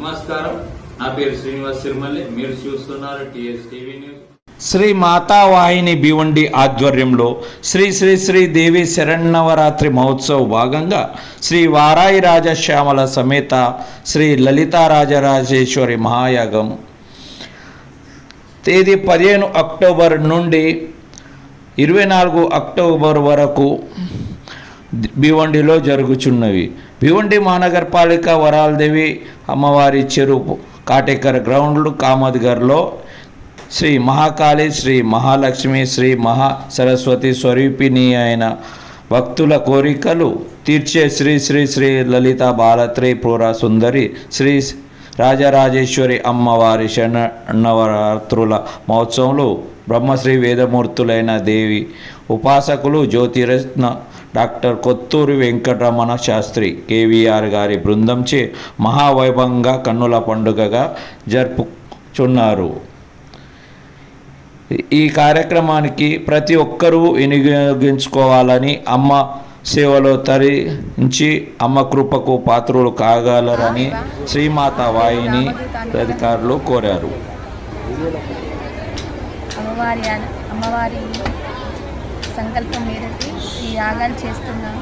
నమస్కారం నా పేరు శ్రీనివాస్ సిరిమల్లి మీరు చూస్తున్నారు TS TV news Shri Matavahini Bhiwandi ఆధ్వర్యంలో శ్రీ శ్రీ శ్రీ దేవి శరణవరాత్రి మహోత్సవ్ భాగంగా శ్రీ వారాయి రాజశ్యామల సమేత శ్రీ లలితారాజరాజేశ్వరి మహాయాగం తేదీ పదిహేను అక్టోబర్ నుండి ఇరవై నాలుగు అక్టోబర్ వరకు భివండిలో జరుగుచున్నవి భివండి మహానగరపాలిక వరాలదేవి అమ్మవారి చెరువు కాటేకర్ గ్రౌండ్లు కామద్గర్లో శ్రీ మహాకాళి శ్రీ మహాలక్ష్మి శ్రీ మహా సరస్వతి స్వరూపిణి అయిన భక్తుల కోరికలు తీర్చే శ్రీ శ్రీ శ్రీ లలిత బాలత్రిపుర సుందరి శ్రీ రాజరాజేశ్వరి అమ్మవారి శరణవరాత్రుల మహోత్సవంలో బ్రహ్మశ్రీ వేదమూర్తులైన దేవి ఉపాసకులు జ్యోతిరత్న డాక్టర్ కొత్తూరి వెంకటరమణ శాస్త్రి కేవీఆర్ గారి బృందంచే మహావైభవంగా కన్నుల పండుగగా జరుపుచున్నారు ఈ కార్యక్రమానికి ప్రతి ఒక్కరూ వినియోగించుకోవాలని అమ్మ సేవలో తరించి అమ్మ కృపకు పాత్రులు కాగలరని శ్రీమాత వాహిని అధికారులు కోరారు అమ్మవారి అమ్మవారి సంకల్పం మేరకు ఈ యాగాలు చేస్తున్నాం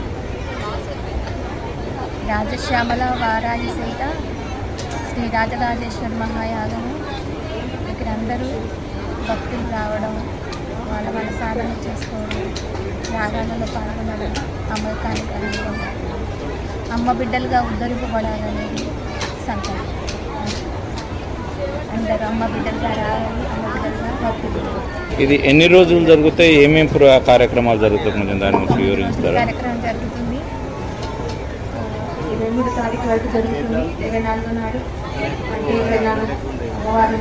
రాజశ్యామల వారాహి సహిత శ్రీ రాజరాజేశ్వర మహాయాగము ఇక్కడ అందరూ భక్తులు రావడం వాళ్ళ వాళ్ళ సాధన చేసుకోవడం యాగాలలో పాల్గొనడం అమృతానికి అందడం అమ్మ బిడ్డలుగా ఉద్ధరింపబడాలనేది సంకల్పం అందరూ అమ్మ బిడ్డలుగా రావాలి అమ్మ బిడ్డలుగా భక్తులు ఇది ఎన్ని రోజులు జరుగుతాయి ఏమేమి ప్ర- కార్యక్రమాలు జరుగుతాయి కొంచెం దాని గురించి వివరిస్తారా కార్యక్రమం జరుగుతుంది ఇరవై మూడు తారీఖు వరకు జరుగుతుంది ఇరవై నాలుగో నాడు అంటే ఇరవై నాలుగు అమ్మవారి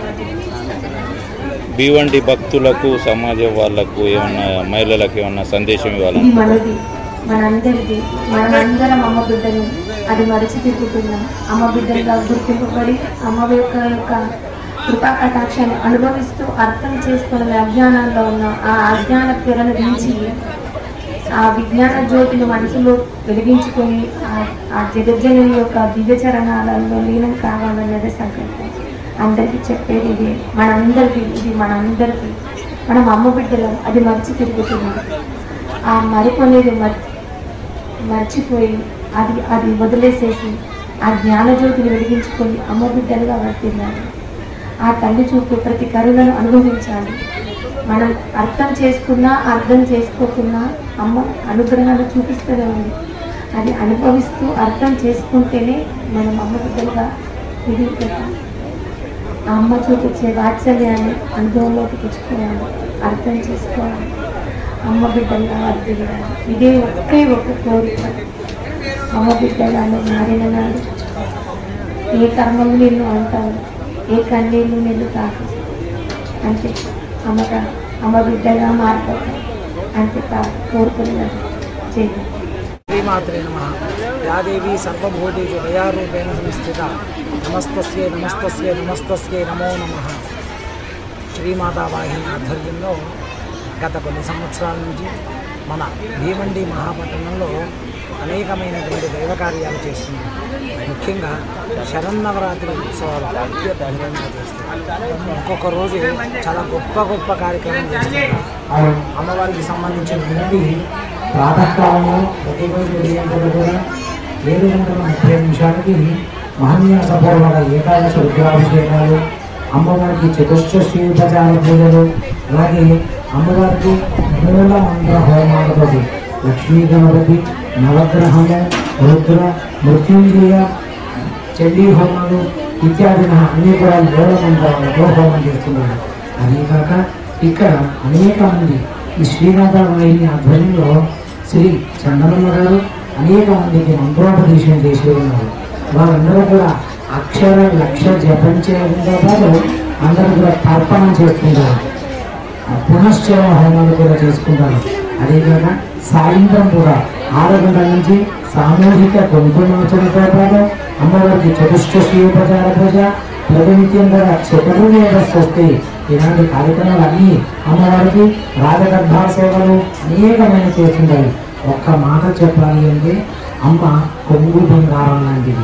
భీవండి భక్తులకు సమాజం వాళ్ళకు ఏమన్నా మహిళలకు ఏమన్నా సందేశం ఇది ఇవ్వాలని మనది మనందరిది మనందరం అమ్మ బిడ్డలు అది మరిచి తిరుగుతున్నాం అమ్మ బిడ్డలుగా గుర్తింపబడి అమ్మ యొక్క యొక్క కృపా కటాక్షాన్ని అనుభవిస్తూ అర్థం చేసుకునే అజ్ఞానాల్లో ఉన్న ఆ అజ్ఞాన తెరను దించి ఆ విజ్ఞాన జ్యోతిని మనసులో వెలిగించుకొని ఆ- ఆ జగజ్జనుని యొక్క దివ్య చరణాలలో లీనం కావాలన్నదే సంకల్పం అందరికీ చెప్పేది ఇది మనందరికీ ఇది మనందరికీ మనం అమ్మ బిడ్డలం అది మర్చి తిరుగుతున్నాం ఆ మరుపు అనేది మర్ మర్చిపోయి అది అది వదిలేసేసి ఆ జ్ఞానజ్యోతిని వెలిగించుకొని అమ్మ బిడ్డలుగా వర్తిల్లాలి ఆ తల్లి చూపు ప్రతి కరుణను అనుభవించాలి మనం అర్థం చేసుకున్నా అర్థం చేసుకోకున్నా అమ్మ అనుగ్రహాలు చూపిస్తూనే ఉంది అది అనుభవిస్తూ అర్థం చేసుకుంటేనే మనం అమ్మ బిడ్డలుగా ఎదుగుతాం ఆ అమ్మ చూపించే వాత్సల్యాన్ని అనుభవంలోకి తెచ్చుకోవాలి అర్థం చేసుకోవాలి అమ్మ బిడ్డలుగా వర్దిల్లాలి ఇదే ఒకే ఒక కోరిక అమ్మ బిడ్డగాను మారిన నాడు ఏ కర్మము నిన్ను అంటావు ఏ కన్నీళ్ళు నిన్ను తాకు అంటే అమ్మగా అమ్మ బిడ్డగా మారిపోతాం అంటే తా కోరుకున్నది చేయాలి శ్రీమాత్రే నమ యాదేవి సర్వభూతేషు దయారూపేణ సంస్థిత నమస్తస్యే నమస్తస్యే నమస్తస్యే నమో నమ శ్రీమాతా వాహిని ఆధ్వర్యంలో గత కొన్ని సంవత్సరాల నుంచి మన భీమండి మహాపట్టణంలో అనేకమైనటువంటి దైవ కార్యాలు చేస్తున్నాం ముఖ్యంగా శరన్నవరాత్రి ఉత్సవాలు ఘనంగా చేస్తున్నాం ఒక్కొక్క రోజు చాలా గొప్ప గొప్ప కార్యక్రమం చేస్తున్నాం అమ్మవారికి సంబంధించినటువంటి ప్రాతకాలంలో ప్రతిరోజు ఉదయం పూట కూడా ఏడు గంటల ముప్పై నిమిషాలకి మహనీయ సభోవర ఏకాదశి రుద్రాభిషేకాలు అమ్మవారికి చతుష్షష్ఠి ఉపచార పూజలు అలాగే అమ్మవారికి మూల మంత్ర హోమాలతో లక్ష్మీ గణపతి నవగ్రహము రుద్ర మృత్యుంజయ చండీ హోమాలు ఇత్యాది అన్ని కూడా మూల మంత్రాలతో హోమం చేస్తున్నారు అదే కాక ఇక్కడ అనేక మంది ఈ శ్రీనాథ వాహిని ఆధ్వర్యంలో శ్రీ చంద్రమ్మ గారు అనేక మందికి మంత్రోపదేశం చేసి ఉన్నారు వారందరూ కూడా అక్షర లక్ష జపం చేయడంతో పాటు అందరూ కూడా తర్పణం చేస్తుంటారు ఆ పునశ్చరణ హోమాలు కూడా చేసుకుంటారు అదేకాక సాయంత్రం కూడా ఆరు గంటల నుంచి సామూహిక కుంకుమార్చనతో పాటు అమ్మవారికి చతుష్షష్ఠి ఉపచార పూజ ప్రతినిత్యం కూడా చతుర్వేద స్వస్తి ఇలాంటి కార్యక్రమాలు అన్నీ అమ్మవారికి రాజగర్భా సేవలు అనేకమైన చేస్తుంటాయి ఒక్క మాట చెప్పాలి అంటే అమ్మ కొంగు బంగారం లాంటిది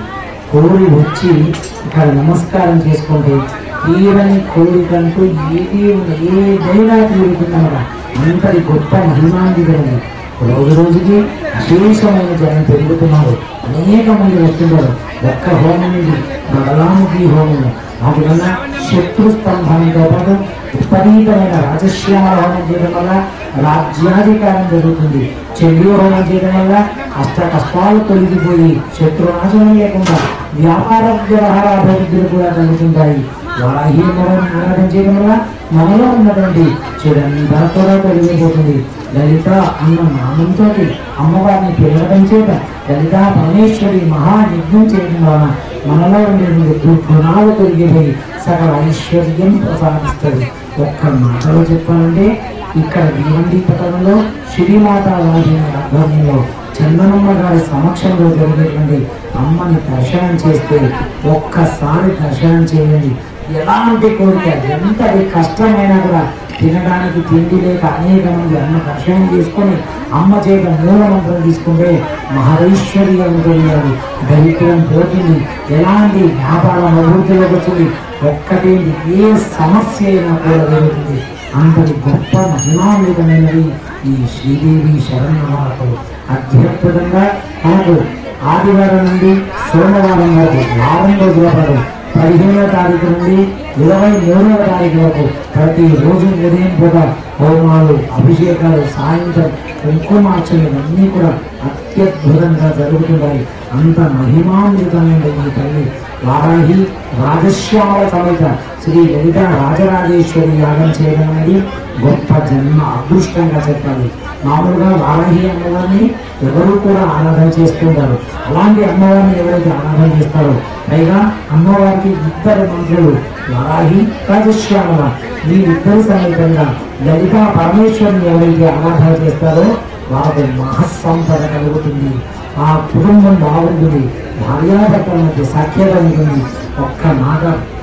కోరి వచ్చి ఇక్కడ నమస్కారం చేసుకుంటే తీరని కోరికంటూ ఏది ఏదైనా తీరుతుందన్నమాట అంతటి గొప్ప మహిమాంతికరని రోజు రోజుకి విశేషమైన జనం పెరుగుతున్నారు అనేక మంది వస్తున్నారు ఒక్క హోమం నుండి బలరాముఖి హోమం వాటివల్ల శత్రు స్తంభంతో పాటు విపరీతమైన రాజశ్యామ హోమం చేయడం వల్ల రాజ్యాధికారం జరుగుతుంది చెల్లి హోమం చేయడం వల్ల అష్ట కష్టాలు తొలగిపోయి శత్రునాశనం లేకుండా వ్యాపార వ్యవహార అభివృద్ధులు కూడా కలుగుతుంటాయి వారాహి అమ్మవారిని ఆరాధన చేయడం వల్ల మనలో ఉన్నటువంటి చెడంతా కూడా తొలగిపోతుంది లలిత అన్న నామంతో అమ్మవారిని పిలవడం చేత లలిత పరమేశ్వరి మహాయజ్ఞం చేయడం వలన మనలో ఉండే గుణాలు తొలగిపోయి సకల ఐశ్వర్యం ప్రసాదిస్తుంది ఒక్క మాటలో చెప్పాలంటే ఇక్కడ భీవండి పట్టణంలో శ్రీమాత వారి ఆధ్వర్యంలో చందనమ్మ గారి సమక్షంలో జరిగేటువంటి అమ్మని దర్శనం చేస్తే ఒక్కసారి దర్శనం చేయండి ఎలాంటి కోరిక ఎంతటి కష్టమైనా కూడా తినడానికి తిండి లేక అనేక మంది అన్న దర్శనం చేసుకొని అమ్మ చేత మూల మంత్రం తీసుకుంటే మహేశ్వర్యం కలిగారు దరిద్రం పోతుంది ఎలాంటి వ్యాపారం అభివృద్ధిలోకి వచ్చింది ఒక్కటేంటి ఏ సమస్య అయినా కూడా జరుగుతుంది అంతటి గొప్ప మహిమాన్వితమైనది ఈ శ్రీదేవి శరణవరాలు అత్యద్భుతంగా మనకు ఆదివారం నుండి సోమవారం వరకు వారం రోజుల పాటు పదిహేనవ తారీఖు నుండి ఇరవై మూడవ తారీఖు వరకు ప్రతి రోజు ఉదయం పూట హోమాలు అభిషేకాలు సాయంత్రం కుంకుమార్చనలు ఇవన్నీ కూడా అత్యద్భుతంగా జరుగుతున్నాయి అంత మహిమాన్వితమైన ఈ తల్లి వారాహి రాజశ్యామల సమేత శ్రీ లలిత రాజరాజేశ్వరి యాగం చేయడం అనేది గొప్ప జన్మ అదృష్టంగా చెప్పాలి మామూలుగా వారాహి అమ్మవారిని ఎవరు కూడా ఆరాధన చేస్తుంటారు అలాంటి అమ్మవారిని ఎవరైతే ఆరాధన చేస్తారో పైగా అమ్మవారికి ఇద్దరు మంత్రులు వారాహి రాజశ్యామల ఈ ఇద్దరు సమేతంగా లలిత పరమేశ్వరిని ఎవరైతే ఆరాధన చేస్తారో వారికి మహస్సంపద కలుగుతుంది ఆ కుటుంబం బాగుంటుంది భార్యాభర్తల మధ్య సఖ్యత ఉంటుంది ఒక్క మాట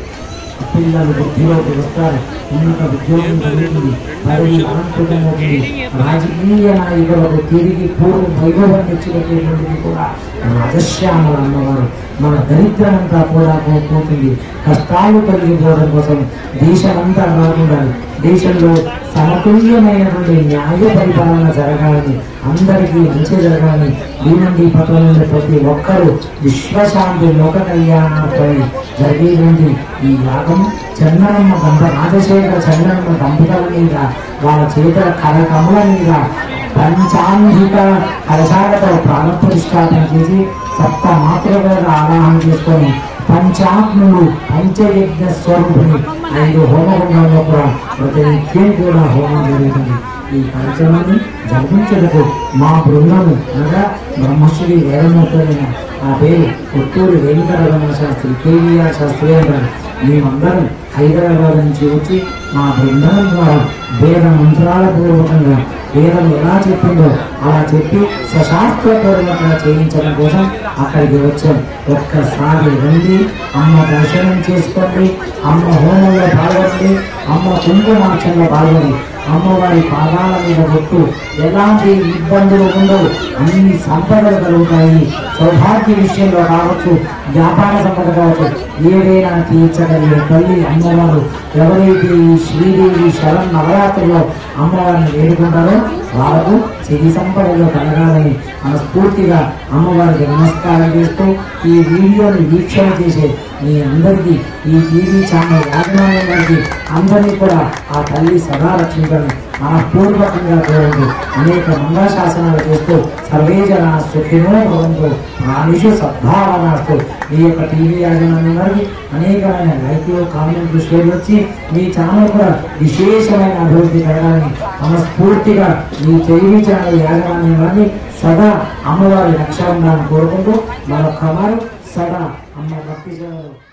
పిల్లలు బుద్ధిలోకి వస్తారు ఉన్నత ఉద్యోగం కలుగుతుంది పదవి అనంతమవుతుంది రాజకీయ నాయకులకు తిరిగి పూర్వం వైభవం తెచ్చిపెట్టేటువంటిది కూడా రాజశ్యామల అమ్మవారు మన దరిద్రమంతా కూడా పోతుంది కష్టాలు కలిగిపోవడం కోసం దేశమంతా బాగుండాలి దేశంలో సమతుల్యమైనటువంటి న్యాయ పరిపాలన జరగాలని అందరికీ మంచి జరగాలని దీనండి పట్టణంలో ప్రతి ఒక్కరూ విశ్వశాంతి లోక కళ్యాణార్థమై జరిగేటువంటి ఈ యాగం చందనమ్మ దంప రాజశేఖర చందనమ్మ దంపతుల మీద వాళ్ళ చేతుల కరకముల మీద పంచాంగిక కలశాలతో ప్రాణప్రతిష్టాపన చేసి సప్త మాతృగా ఆవాహన చేసుకొని పంచాత్ములు పంచయజ్ఞ స్వరూపుని ఐదు హోమగుండంలో కూడా ప్రతినిత్యం కూడా హోమం జరుగుతుంది ఈ కార్యక్రమాన్ని జరిపించేందుకు మా బృందము అనగా బ్రహ్మశ్రీ వేదమూర్తులైన ఆ పేరు కొత్తూరు వెంకటరమణ శాస్త్రి కేవీఆర్ శాస్త్రి అంటారు మేమందరం హైదరాబాద్ నుంచి వచ్చి మా బృందం ద్వారా వేద మంత్రాల పూర్వకంగా వేదం ఎలా చెప్పిందో అలా చెప్పి సశాస్త్రపూర్వకంగా చేయించడం కోసం అక్కడికి వచ్చాం ఒక్కసారి రండి అమ్మ దర్శనం చేసుకోండి అమ్మ హోమంలో పాల్గొనండి అమ్మ కుంకుమార్చనలో పాల్గొని అమ్మవారి పాదాల మీద కొట్టు ఎలాంటి ఇబ్బందులు ఉండవు అన్ని సంపదలు కలుగుతాయి సౌభాగ్య విషయంలో కావచ్చు వ్యాపార సంపద కావచ్చు ఏదైనా తీర్చగలిగే తల్లి అమ్మవారు ఎవరైతే ఈ శ్రీదేవి శరణ్ నవరాత్రిలో అమ్మవారిని వేడుకుంటారో వాళ్ళకు సిరి సంపదలో కలగాలని మనస్ఫూర్తిగా అమ్మవారికి నమస్కారం చేస్తూ ఈ వీడియోని వీక్షణ చేసే మీ అందరికీ ఈ టీవీ ఛానల్ యాజమాన్యం వారికి అందరినీ కూడా ఆ తల్లి సదా రక్షించాలని మనపూర్వకంగా కోరండి అనేక మంగళాశాసనాలు చేస్తూ సర్వే జన సుఖినో భవంతు మానుషు సద్భావనాస్తు మీ యొక్క టీవీ యాజమాన్యం వారికి అనేకమైన లైక్లు కామెంట్లు షేర్ వచ్చి మీ ఛానల్ కూడా విశేషమైన అభివృద్ధి కలగాలని మనస్ఫూర్తిగా మీ టీవీ ఛానల్ యాజమాన్యం వారిని సదా అమ్మవారి రక్ష ఉండాలని కోరుకుంటూ మరొక మారు సదా అమ్మ భక్తి సేవలు